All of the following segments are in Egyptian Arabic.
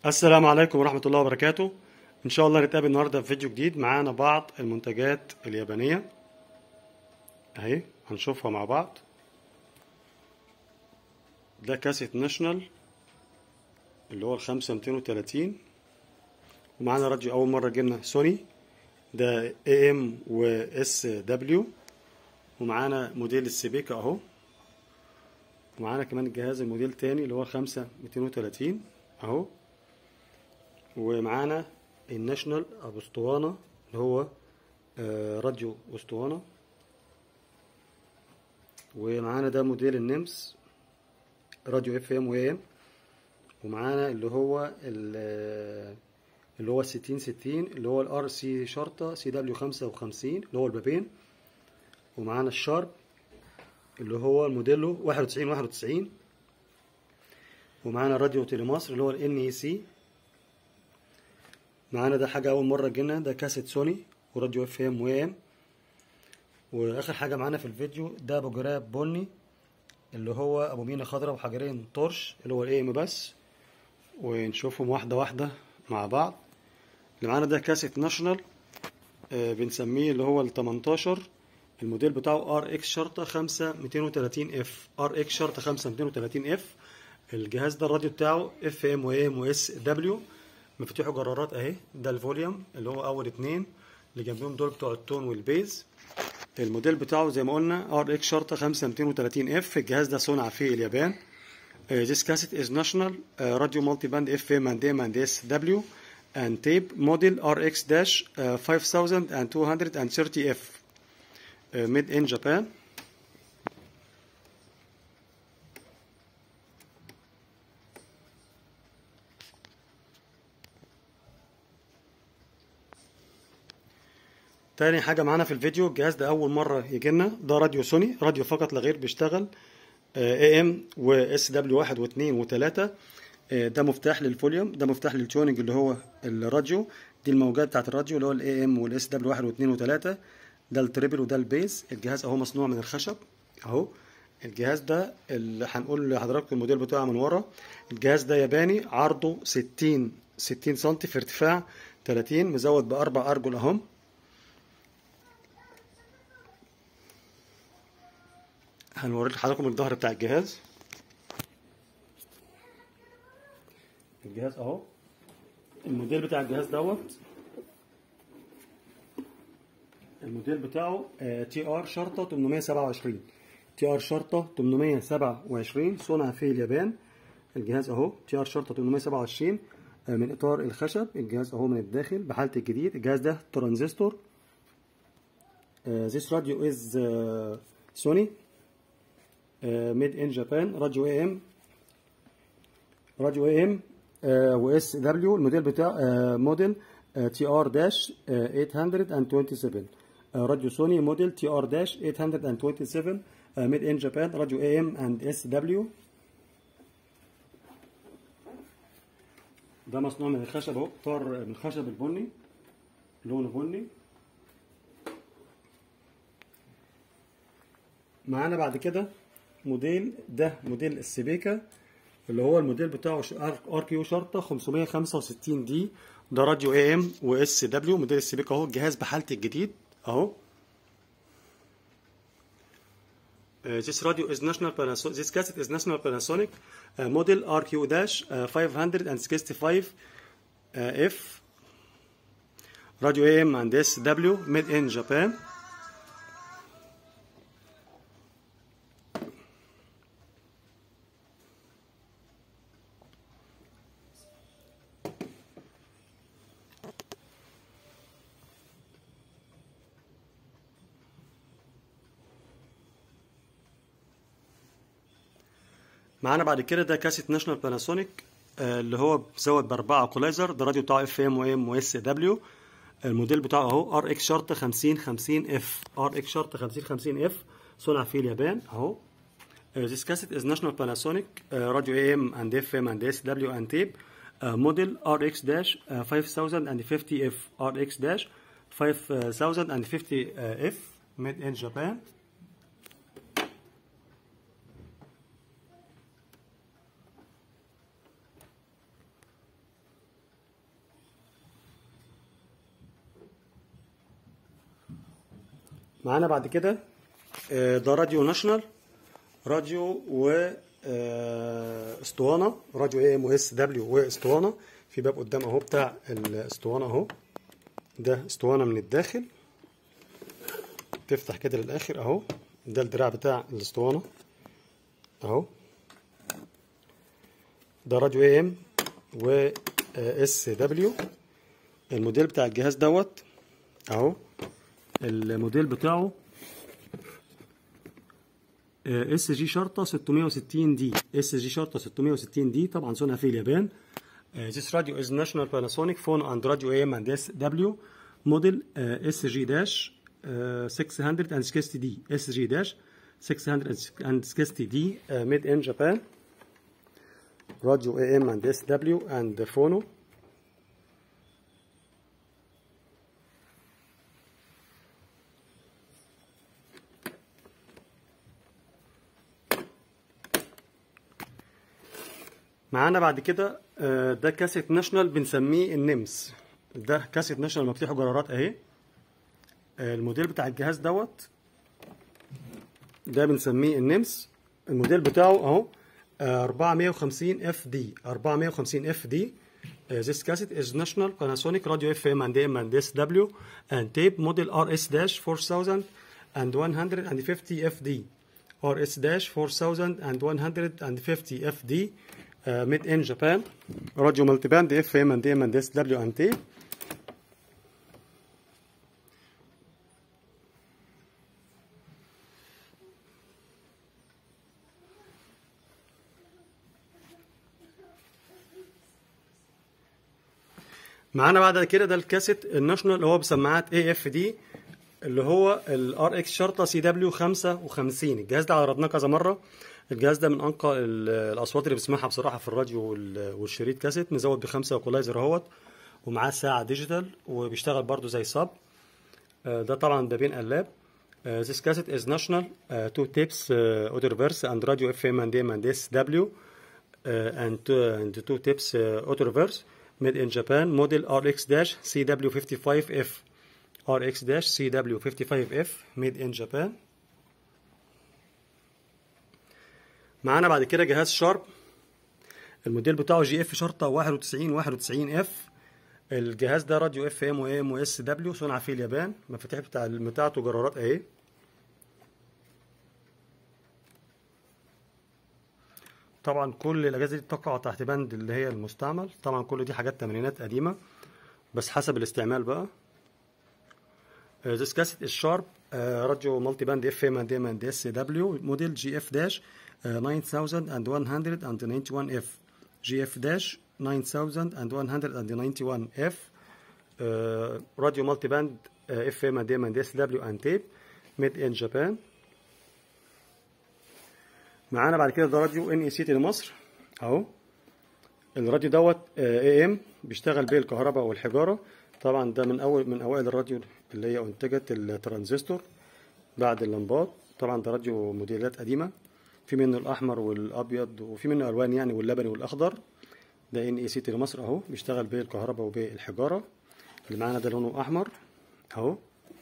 السلام عليكم ورحمة الله وبركاته إن شاء الله نتقابل النهاردة في فيديو جديد معانا بعض المنتجات اليابانية أهي هنشوفها مع بعض ده كاسيت ناشونال اللي هو الخمسة ميتين وتلاتين ومعانا راديو أول مرة جبنا سوني ده اي ام و اس دبليو ومعانا موديل السيبيكا اهو ومعانا كمان الجهاز الموديل تاني اللي هو الخمسة ميتين وتلاتين اهو ومعانا الناشونال ابو اسطوانة اللي هو آه، راديو اسطوانة ومعانا ده موديل النمس راديو اف ام و ام ومعانا اللي هو ال- اللي هو الستين ستين اللي هو الار سي شرطة سي دبليو خمسة وخمسين اللي هو البابين ومعانا الشارب اللي هو الموديلو واحد وتسعين واحد وتسعين ومعانا راديو تيليمصر اللي هو ال اي سي معانا ده حاجة أول مرة جينا ده كاسيت سوني وراديو اف ام و ام وآخر حاجة معانا في الفيديو ده أبو جراب بني اللي هو أبو مينا خضرا وحجرين طرش اللي هو الاي ام بس ونشوفهم واحدة واحدة مع بعض اللي معانا ده كاسيت ناشونال آه، بنسميه اللي هو ال 18 الموديل بتاعه ار اكس شرطة 5 230 اف ار اكس شرطة 5 230 اف الجهاز ده الراديو بتاعه اف ام و ام و اس دبليو مفاتيحه جرارات اهي ده الفوليوم اللي هو اول اتنين اللي جنبهم دول بتوع التون والبيز الموديل بتاعه زي ما قلنا ار اكس شرطة 5 230 اف الجهاز ده صنع في اليابان Uh, this cassette is national uh, radio multiband FM and M and SW and tape model RX-5230F uh, made in Japan. تاني حاجة معانا في الفيديو الجهاز ده أول مرة يجينا ده راديو سوني راديو فقط لا غير بيشتغل اي ام واس دبليو واحد واثنين وثلاثة ده مفتاح للفوليوم ده مفتاح للتيوننج اللي هو الراديو دي الموجات بتاعت الراديو اللي هو الاي ام والاس دبليو واحد واثنين وثلاثة ده التريبل وده البيز الجهاز اهو مصنوع من الخشب اهو الجهاز ده اللي هنقول لحضراتكم الموديل بتاعه من ورا الجهاز ده ياباني عرضه 60 60 سم في ارتفاع 30 مزود باربع ارجل اهم هنوري لحضراتكم الظهر بتاع الجهاز الجهاز اهو الموديل بتاع الجهاز دوت الموديل بتاعه تي ار شرطة 827 تي ار شرطة 827 صنع في اليابان الجهاز اهو تي ار شرطة 827 آه، من اطار الخشب الجهاز اهو من الداخل بحالة الجديد الجهاز ده ترانزستور آه، this radio is آه، Sony ميد ان جابان راديو اي ام راديو اي ام واس دبليو الموديل بتاع آه، موديل تي ار داش 827 آه، راديو سوني موديل تي ار داش 827 ميد ان جابان راديو اي ام اند اس دبليو ده مصنوع من الخشب اهو اطار من الخشب البني لونه بني معانا بعد كده موديل ده موديل السبيكا اللي هو الموديل بتاعه ار كيو شرطه 565 دي ده راديو اي ام واس دبليو موديل السبيكا اهو الجهاز بحالة الجديد اهو Uh, this radio is national Panasonic. This cassette is national Panasonic uh, model RQ-565 uh, F radio AM and SW made in Japan. معانا بعد كده ده كاسيت ناشونال باناسونيك آه، اللي هو مزود باربعه ايكولايزر ده راديو بتاعه اف ام وام واس دبليو الموديل بتاعه اهو ار اكس شرطه 50 50 اف ار اكس شرطه 50 50 اف صنع في اليابان اهو Uh, this cassette is national Panasonic uh, radio AM and FM and SW and tape uh, model RX-5050F RX-5050F made in Japan معانا بعد كده آه، ده راديو ناشونال راديو و آه، اسطوانه راديو اي ام اس دبليو واسطوانه في باب قدام اهو بتاع الاسطوانه اهو ده اسطوانه من الداخل تفتح كده للاخر اهو ده الدراع بتاع الاسطوانه اهو ده راديو اي ام و اس دبليو الموديل بتاع الجهاز دوت اهو الموديل بتاعه اس جي شرطه 660 دي اس جي شرطه 660 دي طبعا صنع في اليابان Uh, this radio is national Panasonic phone and radio AM and SW model uh, SG dash uh, 660D SG dash 660D uh, made in Japan radio AM and SW and the phono معانا بعد كده آه، ده كاسيت ناشونال بنسميه النمس ده كاسيت ناشونال مفتوح جرارات اهي آه، الموديل بتاع الجهاز دوت ده بنسميه النمس الموديل بتاعه اهو آه، 450 اف دي 450 اف دي This cassette is national Panasonic radio FM and AM and SW and tape model RS-4000 and 150 FD RS-4050 FD uh, made in Japan radio multiband FM and AM and SW and tape معانا بعد كده ده الكاسيت الناشونال اللي هو بسماعات اي اف دي اللي هو الار اكس شرطه سي دبليو 55 الجهاز ده عرضناه كذا مره الجهاز ده من انقى ال- الاصوات اللي بسمعها بصراحه في الراديو وال- والشريط كاسيت مزود بخمسه ايكولايزر اهوت ومعاه ساعه ديجيتال وبيشتغل برضو زي صب آه، ده طبعا بابين قلاب Uh, this cassette is national, uh, two tapes, uh, audio reverse and radio FM and AM and SW, uh, and, uh, and two tapes uh, auto reverse made in Japan, model RX-CW55F. RX-CW55F made in Japan. معانا بعد كده جهاز شارب الموديل بتاعه جي اف شرطه 91 91 اف الجهاز ده راديو اف ام وام واس دبليو صنع في اليابان المفاتيح بتاع بتاعته جرارات اهي طبعا كل الاجهزه دي تقع تحت بند اللي هي المستعمل طبعا كل دي حاجات تمرينات قديمه بس حسب الاستعمال بقى Uh, this cassette is sharp uh, radio multiband FM and M and SW model GF dash uh, 9191F GF dash 9191F uh, radio multiband uh, FM and M and SW and tape made in Japan معانا بعد كده ده راديو ان اي سي لمصر اهو الراديو دوت اي ام بيشتغل بيه الكهرباء والحجاره طبعا ده من اول من اوائل الراديو اللي هي انتجت الترانزستور بعد اللمبات طبعا ده راديو موديلات قديمه في منه الاحمر والابيض وفي منه الوان يعني واللبني والاخضر ده ان اي سي لمصر اهو بيشتغل بيه الكهرباء وبيه الحجاره اللي معانا ده لونه احمر اهو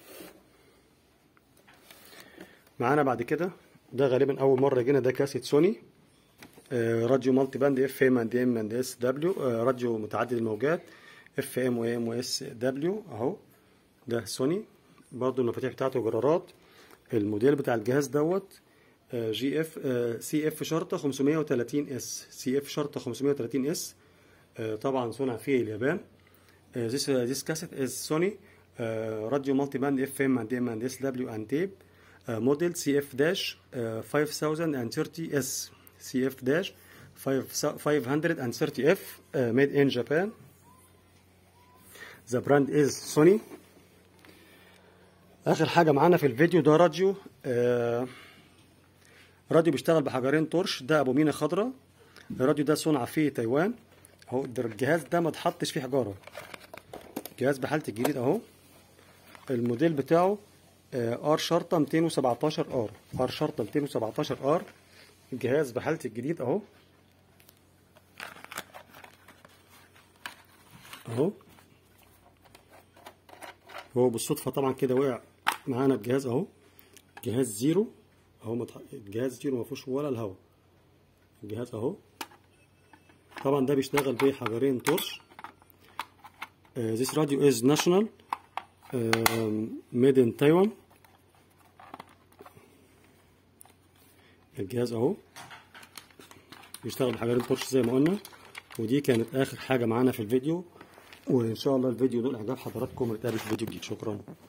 معانا بعد كده ده غالبا اول مره جينا ده كاسيت سوني آه، راديو مالتي باند اف ام اند ام اند اس دبليو راديو متعدد الموجات اف ام وام واس دبليو اهو ده سوني برضو المفاتيح بتاعته جرارات الموديل بتاع الجهاز دوت جي اف سي اف شرطه 530 اس سي اف شرطه 530 اس طبعا صنع في اليابان Uh, this uh, this cassette is Sony uh, radio multiband FM and M and SW and tape uh, model CF dash uh, 5030S CF dash 530F uh, made in Japan. The brand is Sony. آخر حاجة معانا في الفيديو ده راديو آه راديو بيشتغل بحجرين تورش ده أبو مينا خضراء الراديو ده صنع في تايوان اهو ده الجهاز ده ما اتحطش فيه حجارة جهاز بحالة الجديد اهو الموديل بتاعه ار شرطة 217 ار ار شرطة 217 ار الجهاز بحالة الجديد اهو اهو هو بالصدفة طبعا كده وقع معانا الجهاز اهو جهاز زيرو اهو متح... الجهاز زيرو ما فيهوش ولا الهوا الجهاز اهو طبعا ده بيشتغل بحجرين تورش uh, this radio is national um, made in Taiwan الجهاز اهو بيشتغل بحجرين تورش زي ما قلنا ودي كانت اخر حاجه معانا في الفيديو وان شاء الله الفيديو دول اعجاب حضراتكم ونتقابل في فيديو جديد شكرا